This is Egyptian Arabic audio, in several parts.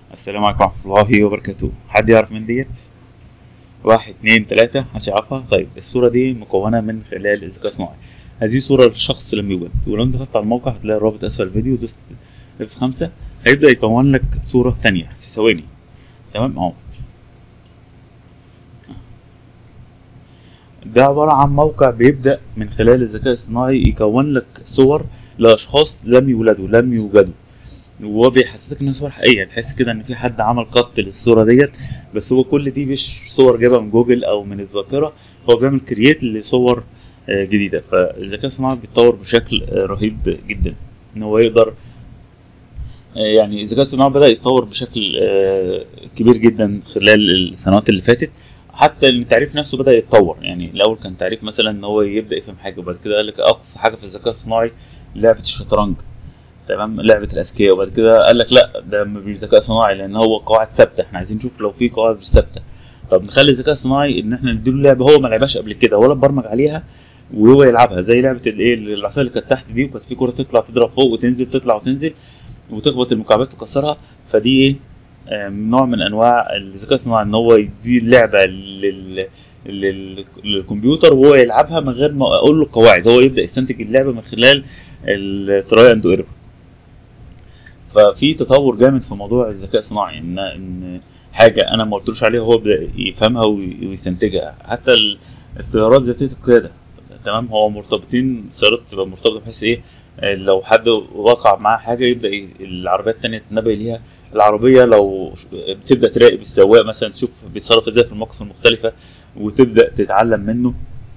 السلام عليكم ورحمة الله وبركاته حد يعرف من ديت واحد اتنين تلاتة محدش يعرفها طيب الصورة دي مكونة من خلال الذكاء الصناعي هذه صورة لشخص لم يوجد ولو انت دخلت على الموقع هتلاقي الرابط اسفل الفيديو دوست اف خمسة هيبدأ يكون لك صورة تانية في ثواني تمام اهو ده عبارة عن موقع بيبدأ من خلال الذكاء الصناعي يكون لك صور لأشخاص لم يولدوا لم يوجدوا وهو بيحسسك انها صور حقيقيه تحس كده ان في حد عمل قط للصوره ديت بس هو كل دي مش صور جايبها من جوجل او من الذاكره هو بيعمل كرييت لصور آه، جديده فالذكاء الصناعي بيتطور بشكل آه، رهيب جدا ان هو يقدر آه، يعني الذكاء الصناعي بدا يتطور بشكل آه، كبير جدا خلال السنوات اللي فاتت حتى التعريف نفسه بدا يتطور يعني الاول كان تعريف مثلا ان هو يبدا يفهم حاجه وبعد كده قال لك اقصى حاجه في الذكاء الصناعي لعبه الشطرنج تمام لعبه الاذكياء وبعد كده قال لك لا ده مش ذكاء صناعي لان هو قواعد ثابته احنا عايزين نشوف لو في قواعد مش ثابته طب نخلي الذكاء الصناعي ان احنا نديله لعبه هو ما لعبهاش قبل كده ولا برمج عليها وهو يلعبها زي لعبه الايه العصايه اللي كانت تحت دي وكانت في كره تطلع تضرب فوق وتنزل تطلع وتنزل وتخبط المكعبات وتكسرها فدي ايه آه، نوع من انواع الذكاء الصناعي ان هو يدي اللعبه لل لل- للكمبيوتر وهو يلعبها من غير ما اقول له قواعد هو يبدا يستنتج اللعبه من خلال التراي اند ايرور ففي تطور جامد في موضوع الذكاء الصناعي ان ان حاجه انا ما قلتلوش عليها هو بدا يفهمها وي- ويستنتجها حتى ال- السيارات ذاتيه القياده تمام هو مرتبطين السيارات تبقى مرتبطه بحيث ايه آه، لو حد وقع معاه حاجه يبدا ي- العربيات التانية تنبه ليها العربيه لو ش- بتبدا تراقب السواق مثلا تشوف بيتصرف ازاي في المواقف المختلفه وتبدا تتعلم منه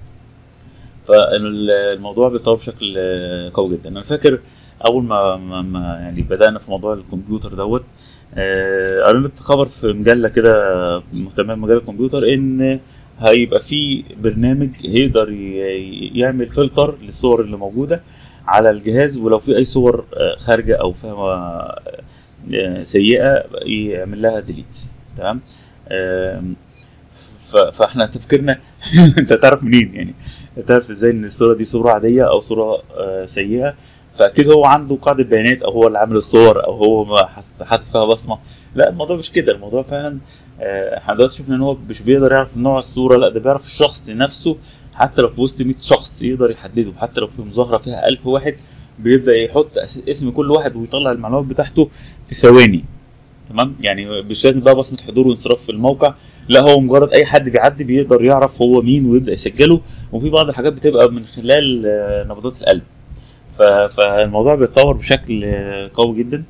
فالموضوع بيتطور بشكل آه، قوي جدا انا فاكر اول ما, ما, ما يعني بدانا في موضوع الكمبيوتر دوت آه، قريت خبر في مجله كده مهتمه بمجال الكمبيوتر ان هيبقى في برنامج هيقدر ي- يعمل فلتر للصور اللي موجوده على الجهاز ولو في اي صور آه، خارجه او فيها آه، سيئه يعمل لها ديليت تمام آم، ف- فاحنا تفكيرنا انت تعرف منين يعني تعرف ازاي ان الصوره دي صوره عاديه او صوره آه، سيئه فاكيد هو عنده قاعده بيانات او هو اللي عامل الصور او هو ما حس- حاطط فيها بصمه لا الموضوع مش كده الموضوع فعلا آه، احنا دلوقتي شفنا ان هو مش بيقدر يعرف نوع الصوره لا ده بيعرف الشخص نفسه حتى لو في وسط 100 شخص يقدر يحدده حتى لو في مظاهره فيها 1000 واحد بيبدا يحط أس- اسم كل واحد ويطلع المعلومات بتاعته في ثواني تمام يعني مش لازم بقى بصمه حضور وانصراف في الموقع لا هو مجرد اي حد بيعدي بيقدر يعرف هو مين ويبدا يسجله وفي بعض الحاجات بتبقى من خلال آه، نبضات القلب ف- فالموضوع بيتطور بشكل آه، قوي جدا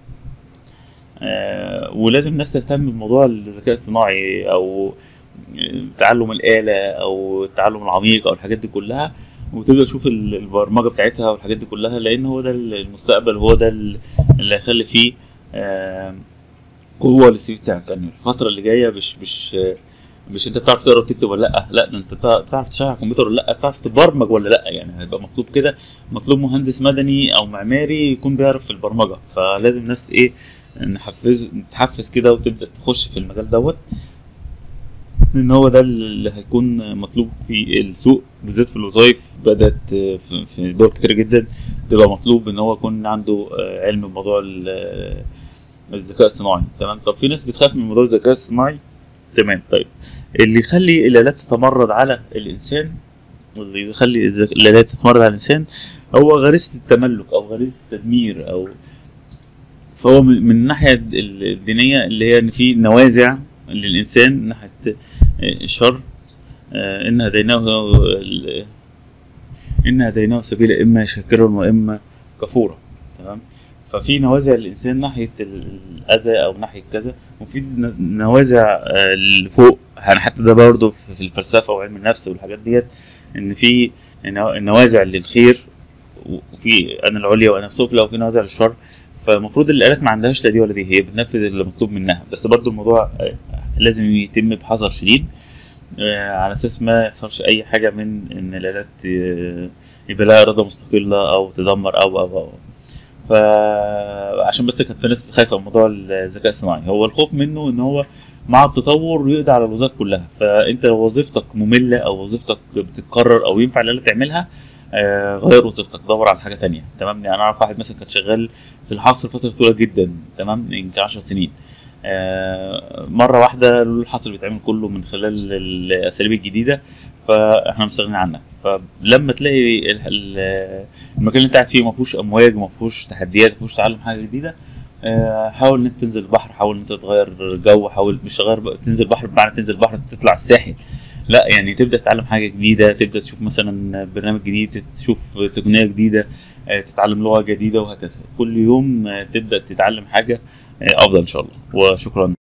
آه، ولازم الناس تهتم بموضوع الذكاء الصناعي او تعلم الآلة او التعلم العميق او الحاجات دي كلها وتبدا تشوف ال- البرمجه بتاعتها والحاجات دي كلها لان هو ده المستقبل هو ده ال- اللي هيخلي فيه آه، قوه للسي في بتاعك يعني الفتره اللي جايه مش مش مش انت بتعرف تقرا وتكتب ولا لا لا ده انت بتع- بتعرف تشغل على الكمبيوتر ولا لا بتعرف تبرمج ولا لا يعني هيبقى مطلوب كده مطلوب مهندس مدني او معماري يكون بيعرف في البرمجه فلازم ناس ايه نحفز نتحفز كده وتبدا تخش في المجال دوت لان هو ده اللي هيكون مطلوب في السوق بالذات في الوظائف بدات في في دول كتير جدا تبقى مطلوب ان هو يكون عنده آه، علم بموضوع ال- الذكاء الصناعي تمام طب في ناس بتخاف من موضوع الذكاء الصناعي تمام طيب اللي يخلي الالات تتمرد على الانسان واللي يخلي الذك- الالات تتمرد على الانسان هو غريزه التملك او غريزه التدمير او فهو من من الناحيه ال- الدينيه اللي هي ان في نوازع للانسان من ناحيه الشر آه، ان هديناه ال- ان هديناه سبيل اما شاكرا واما كفورا تمام ففي نوازع للانسان ناحيه ال- الاذى او ناحيه كذا وفي ن- نوازع آه، اللي فوق يعني حتى ده برضه في في الفلسفه وعلم النفس والحاجات ديت ان في نوا- نوازع للخير وفي انا العليا وانا السفلى وفي نوازع للشر فالمفروض الالات ما عندهاش لا دي ولا دي هي بتنفذ اللي مطلوب منها بس برضه الموضوع آه، لازم يتم بحذر شديد آه، على اساس ما يحصلش اي حاجه من ان الالات آه، يبقى لها اراده مستقله او تدمر او او او فعشان بس كانت في ناس خايفه من موضوع الذكاء الصناعي هو الخوف منه ان هو مع التطور يقضي على الوظائف كلها فانت لو وظيفتك ممله او وظيفتك بتتكرر او ينفع الآلة تعملها آه غير وظيفتك دور على حاجه تانية تمام يعني انا اعرف واحد مثلا كان شغال في الحصر فتره طويله جدا تمام يمكن 10 سنين آه، مره واحده الحصر بيتعمل كله من خلال الاساليب الجديده فاحنا مستغنيين عنها فلما تلاقي ال- ال- المكان اللي انت قاعد فيه ما فيهوش امواج ما فيهوش تحديات ما فيهوش تعلم حاجه جديده آه، حاول ان انت تنزل البحر حاول ان انت تغير جو حاول مش تغير بقى- تنزل بحر بمعنى تنزل البحر تطلع الساحل لا يعني تبدا تتعلم حاجه جديده تبدا تشوف مثلا برنامج جديد تشوف تقنيه جديده آه، تتعلم لغه جديده وهكذا كل يوم آه، تبدا تتعلم حاجه آه، افضل ان شاء الله وشكرا